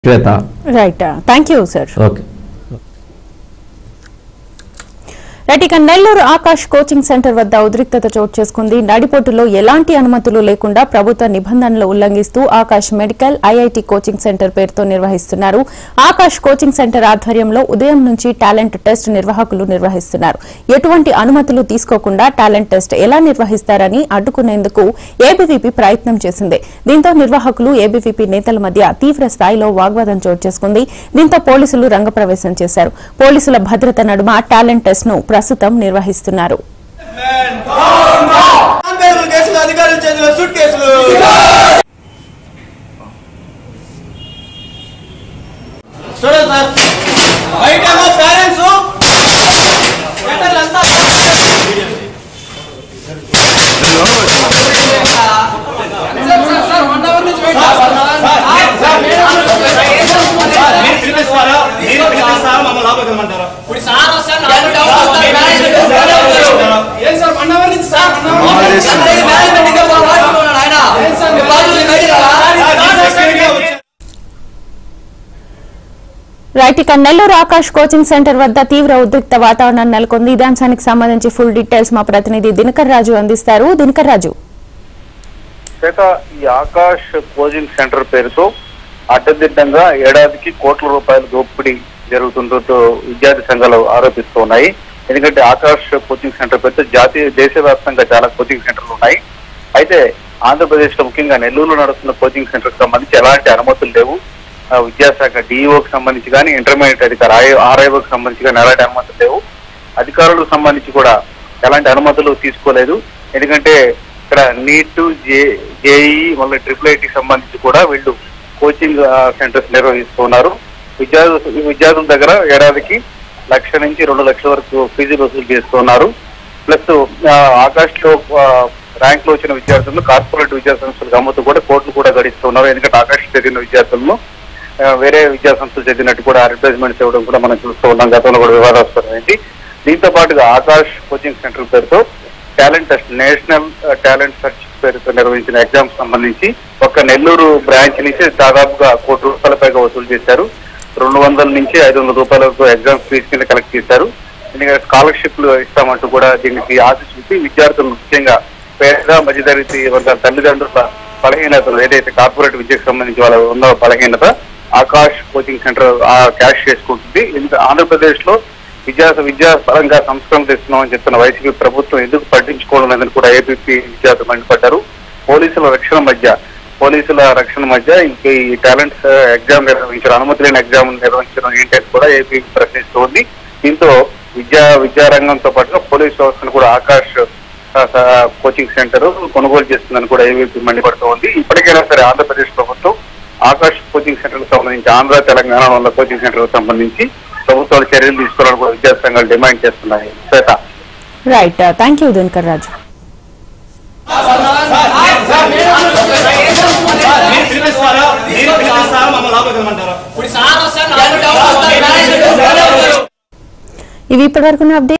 Shweta right thank you sir okay right ఇక Nellore Akash coaching centre వద్ద ఉద్రిక్తత చోటు చేసుకుంది నడిపోటులో ఎలాంటి అనుమతులు లేకుండా ప్రభుత్వ నిబంధనలు ఉల్లంఘిస్తూ Aakash medical IIT coaching centre పేరుతో నిర్వహిస్తున్నారు ఆకాష్ కోచింగ్ సెంటర్ ఆధ్వర్యంలో ఉదయం నుంచి టాలెంట్ టెస్ట్ నిర్వాహకులు నిర్వహిస్తున్నారు ఎటువంటి అనుమతులు తీసుకోకుండా టాలెంట్ టెస్ట్ ఎలా నిర్వహిస్తారని అడ్డుకునేందుకు ఏబీవీపీ ప్రయత్నం చేసింది దీంతో నిర్వాహకులు ఏబీవీపీ నేతల మధ్య తీవ్ర స్థాయిలో వాగ్వాదం చోటు చేసుకుంది దీంతో పోలీసులు రంగప్రవేశం చేశారు పోలీసుల భద్రత నడుమ టాలెంట్ టెస్ట్ ను ప్రస్తుతం నిర్వహిస్తున్నారు పేరుల కేసులు అధికారుల చేతిలో సూట్ కేసులు చూడండి సార్ బయట ఏమో పేరెంట్స్ అంతా మీరు పిలిపిస్తారా మీరు పిలిపిస్తారా మమ్మల్ని లోపలికి వెళ్ళమంటారా ఏం సార్ వన్ అవర్ నుంచి సార్ రైట్ ఇక నెల్లూరు ఆకాష్ కోచింగ్ సెంటర్ వద్ద తీవ్ర ఉద్రిక్త వాతావరణం నెలకొంది ఇదే అంశానికి సంబంధించి ఫుల్ డీటెయిల్స్ మా ప్రతినిధి దినకర్ రాజు అందిస్తారు దినకర్ రాజు చేత ఈ ఆకాష్ కోచింగ్ సెంటర్ పేరుతో అడ్డదిడ్డంగా ఏడాదికి కోట్ల రూపాయల దోపిడీ జరుగుతుందో విద్యార్థి సంఘాలు ఆరోపిస్తూ ఉన్నాయి ఎందుకంటే ఆకాష్ కోచింగ్ సెంటర్ పేరుతో జాతీయ దేశవ్యాప్తంగా చాలా కోచింగ్ సెంటర్లు ఉన్నాయి అయితే ఆంధ్రప్రదేశ్ లో ముఖ్యంగా నెల్లూరులో నడుస్తున్న కోచింగ్ సెంటర్ సంబంధించి ఎలాంటి అనుమతులు లేవు ఆ, విద్యాశాఖ డిఈఓకి సంబంధించి కానీ ఇంటర్మీడియట్ అధికారి ఆర్ఐఓకి సంబంధించి కానీ ఎలాంటి అనుమతులు లేవు అధికారులకు సంబంధించి కూడా ఎలాంటి అనుమతులు తీసుకోలేదు ఎందుకంటే ఇక్కడ నీట్ జే జేఈ మళ్ళీ ట్రిపుల్ ఐటీకి సంబంధించి కూడా వీళ్ళు కోచింగ్ ఆ, సెంటర్స్ నిర్వహిస్తున్నారు విద్యార్థులు విద్యార్థుల దగ్గర ఏడాదికి లక్ష నుంచి రెండు లక్షల వరకు ఫీజులు వసూలు చేస్తున్నారు ప్లస్ ఆ, ఆకాష్ లో ఆ, ర్యాంక్ లో వచ్చిన విద్యార్థులను కార్పొరేట్ విద్యా సంస్థలకు అమ్ముతూ కూడా కోర్టులు కూడా గడిస్తున్నారు ఎందుకంటే ఆకాష్ చదివిన విద్యార్థులను ఆ, వేరే విద్యా సంస్థలు చదివినట్టు కూడా అడ్వర్టైజ్మెంట్స్ ఇవ్వడం కూడా మనం చూస్తూ ఉన్నాం గతంలో కూడా వివాదాస్పదమైంది దీంతో పాటుగా ఆకాష్ కోచింగ్ సెంటర్ పేరుతో talent test national talent search పేరుతో నిర్వహించిన ఎగ్జామ్స్ సంబంధించి ఒక నెల్లూరు బ్రాంచ్ నుంచి దాదాపుగా కోటి రూపాయల పైగా వసూలు చేశారు రెండు వందల నుంచి ఐదు వందల రూపాయల వరకు ఎగ్జామ్స్ ఫీజు కింద కలెక్ట్ చేశారు ఎందుకంటే స్కాలర్షిప్లు ఇస్తామంటూ కూడా దీనికి ఆశ చూసి విద్యార్థులు ముఖ్యంగా పేద మధ్యతరగతి వర్గాల తల్లిదండ్రుల బలహీనతలు ఏదైతే కార్పొరేట్ విద్యకు సంబంధించి వాళ్ళ ఉన్న బలహీనత ఆకాష్ కోచింగ్ సెంటర్ ఆ క్యాష్ చేసుకుంటుంది ఇంత ఆంధ్రప్రదేశ్ లో విద్యా విద్యా పరంగా సంస్కరణ తెస్తున్నామని చెప్తున్న వైసీపీ ప్రభుత్వం ఎందుకు పట్టించుకోవడం లేదని కూడా ఏపీపీ విద్యార్థులు మండిపడ్డారు పోలీసుల రక్షణ మధ్య పోలీసుల రక్షణ మధ్య ఇంక ఈ టాలెంట్స్ ఎగ్జామ్ నిర్వహించడం అనుమతి లేని ఎగ్జామ్ నిర్వహించడం ఏంటని కూడా ఏపీ ప్రశ్నిస్తోంది దీంతో విద్యా విద్యారంగంతో పాటుగా పోలీస్ వ్యవస్థను కూడా ఆకాష్ ఆ, స- కోచింగ్ సెంటర్ కొనుగోలు చేస్తుందని కూడా ఏవీపీ మండిపడుతోంది ఇప్పటికైనా సరే ఆంధ్రప్రదేశ్ ప్రభుత్వం ఆకాష్ కోచింగ్ సెంటర్ సంబంధించి ఆంధ్ర తెలంగాణ ఉన్న కోచింగ్ సెంటర్ సంబంధించి ప్రభుత్వాలు చర్యలు తీసుకోవాలని కూడా విద్యార్థి సంఘాలు డిమాండ్ చేస్తున్నాయి Swetha right thank you Dinakar Raju మీరు పిలిపిస్తారా మీరు పిలిపిస్తారా మమ్మల్ని లోపలికి వెళ్ళమంటారా ఇవి ఇప్పటివరకు అప్డేట్